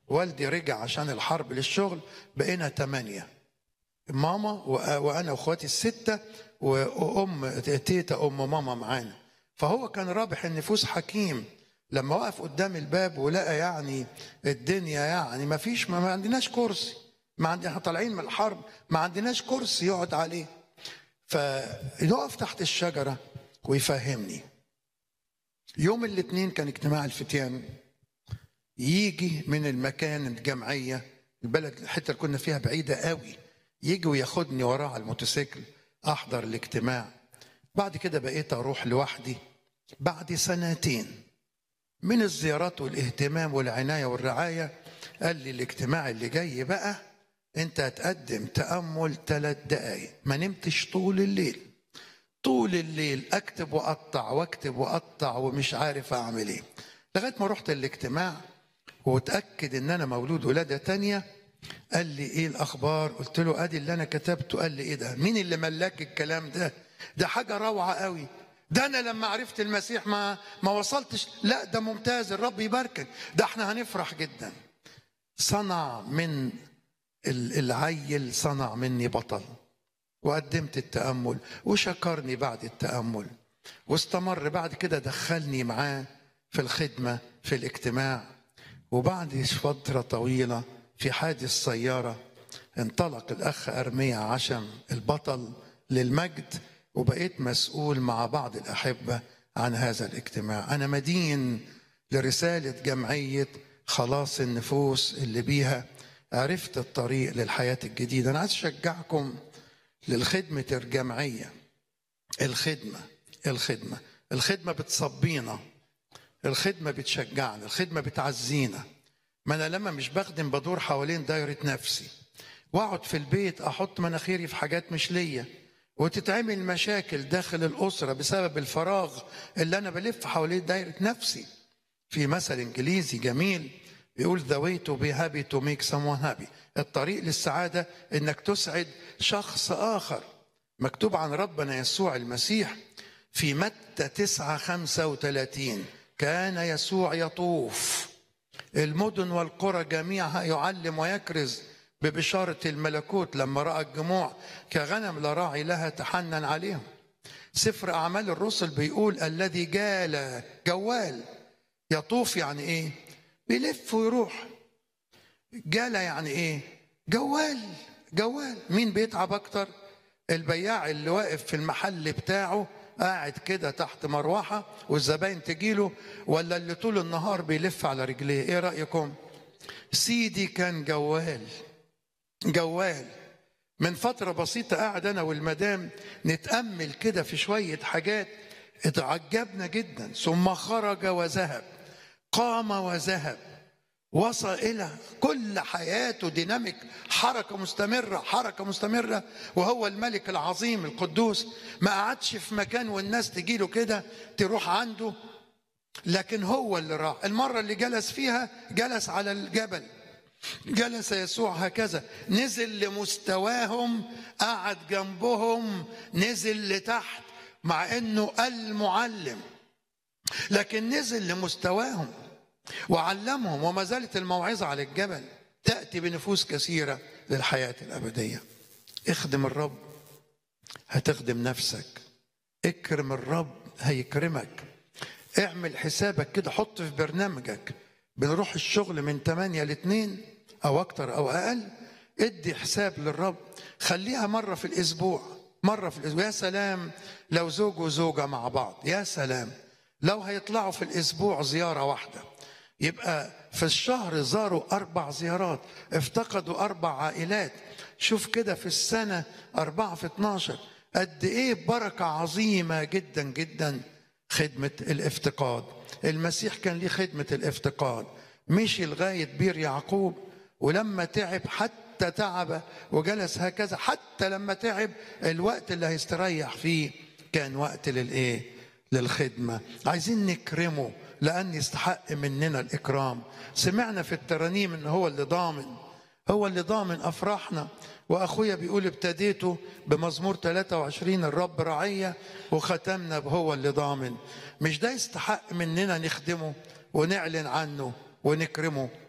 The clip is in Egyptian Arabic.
والدي رجع عشان الحرب للشغل بقينا ثمانية ماما وأ- وأنا وأخواتي الستة وأم تيتا أم ماما معانا فهو كان رابح النفوس حكيم لما وقف قدام الباب ولقى يعني الدنيا يعني ما فيش ما, ما عندناش كرسي ما عندنا احنا طالعين من الحرب ما عندناش كرسي يقعد عليه فيقف تحت الشجرة ويفهمني يوم الاثنين كان اجتماع الفتيان يجي من المكان الجمعية البلد الحتة اللي كنا فيها بعيدة قوي يجي وياخدني وراه على الموتوسيكل أحضر الاجتماع بعد كده بقيت أروح لوحدي بعد سنتين من الزيارات والاهتمام والعناية والرعاية قال لي الاجتماع اللي جاي بقى انت هتقدم تأمل ثلاث دقايق ما نمتش طول الليل طول الليل اكتب واقطع واكتب واقطع ومش عارف اعمل ايه لغايه ما رحت الاجتماع واتاكد ان انا مولود ولاده تانية قال لي ايه الاخبار قلت له ادي اللي انا كتبته قال لي ايه ده مين اللي ملاك الكلام ده ده حاجه روعه قوي ده انا لما عرفت المسيح ما ما وصلتش لا ده ممتاز الرب يباركك ده احنا هنفرح جدا صنع من ال- العيل صنع مني بطل وقدمت التأمل وشكرني بعد التأمل واستمر بعد كده دخلني معاه في الخدمة في الاجتماع وبعد فترة طويلة في حادث سيارة انطلق الأخ أرميا عشم البطل للمجد وبقيت مسؤول مع بعض الأحبة عن هذا الاجتماع أنا مدين لرسالة جمعية خلاص النفوس اللي بيها عرفت الطريق للحياة الجديدة أنا عايز أشجعكم للخدمة الجمعية الخدمة الخدمة الخدمة بتصبينا الخدمة بتشجعنا الخدمة بتعزينا ما أنا لما مش بخدم بدور حوالين دايرة نفسي وأقعد في البيت أحط مناخيري في حاجات مش ليا وتتعمل مشاكل داخل الأسرة بسبب الفراغ اللي أنا بلف حوالين دايرة نفسي في مثل إنجليزي جميل بيقول the way to be happy to make someone happy الطريق للسعادة إنك تسعد شخص آخر مكتوب عن ربنا يسوع المسيح في متى 9 35 كان يسوع يطوف المدن والقرى جميعها يعلم ويكرز ببشارة الملكوت لما رأى الجموع كغنم لا راعي لها تحنن عليهم سفر أعمال الرسل بيقول الذي جال جوال يطوف يعني إيه بيلف ويروح جال يعني إيه جوال جوال مين بيتعب أكتر البياع اللي واقف في المحل بتاعه قاعد كده تحت مروحة والزباين تجيله ولا اللي طول النهار بيلف على رجليه ايه رأيكم سيدي كان جوال جوال من فترة بسيطة قاعد أنا والمدام نتأمل كده في شوية حاجات اتعجبنا جدا ثم خرج وذهب قام وذهب وصل إلى كل حياته ديناميك حركة مستمرة حركة مستمرة وهو الملك العظيم القدوس ما قعدش في مكان والناس تجيله كده تروح عنده لكن هو اللي راح المرة اللي جلس فيها جلس على الجبل جلس يسوع هكذا نزل لمستواهم قعد جنبهم نزل لتحت مع انه المعلم لكن نزل لمستواهم وعلمهم وما زالت الموعظة على الجبل تأتي بنفوس كثيرة للحياة الأبدية اخدم الرب هتخدم نفسك اكرم الرب هيكرمك اعمل حسابك كده حط في برنامجك بنروح الشغل من 8 ل 2 او اكتر او اقل ادي حساب للرب خليها مره في الاسبوع مره في الاسبوع يا سلام لو زوج وزوجه مع بعض يا سلام لو هيطلعوا في الاسبوع زياره واحده يبقى في الشهر زاروا اربع زيارات افتقدوا اربع عائلات شوف كده في السنه اربعه في 12 قد ايه بركه عظيمه جدا جدا خدمة الافتقاد المسيح كان ليه خدمة الافتقاد مشي لغاية بير يعقوب ولما تعب حتى تعب وجلس هكذا حتى لما تعب الوقت اللي هيستريح فيه كان وقت للايه للخدمة عايزين نكرمه لأن يستحق مننا الإكرام سمعنا في الترانيم إن هو اللي ضامن هو اللي ضامن أفراحنا وأخويا بيقول ابتديته بمزمور 23 الرب رعية وختمنا بهو اللي ضامن مش ده يستحق مننا نخدمه ونعلن عنه ونكرمه